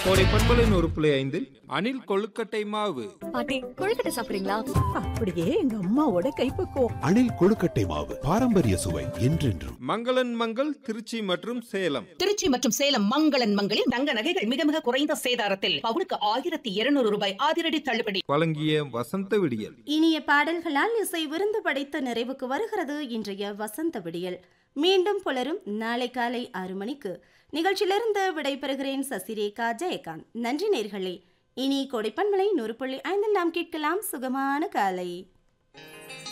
கோடை பண்பலை நூறு புள்ளி ஐந்தில் அணில் கொழுக்கட்டை மாவு பாட்டி கொழுக்கட்டை சாப்பிடுறீங்களா அப்படியே எங்க அம்மாவோட கைப்பக்குவம் அணில் கொழுக்கட்டை மாவு பாரம்பரிய சுவை என்றென்றும் மங்களன் மங்கள் திருச்சி மற்றும் சேலம் திருச்சி மற்றும் சேலம் மங்களன் மங்களில் தங்க நகைகள் மிக மிக குறைந்த சேதாரத்தில் பவுனுக்கு ஆயிரத்தி இருநூறு ரூபாய் அதிரடி தள்ளுபடி வழங்கிய வசந்த விடியல் இனிய பாடல்களால் இசை விருந்து படைத்த நிறைவுக்கு வருகிறது இன்றைய வசந்த விடியல் மீண்டும் புலரும் நாளை காலை ஆறு மணிக்கு நிகழ்ச்சியிலிருந்து விடைபெறுகிறேன் சசிரேகா ஜெயகாந்த் நன்றி நேர்களே இனி கொடைப்பன்மலை நூறு புள்ளி ஐந்தில் நாம் கேட்கலாம் சுகமான காலை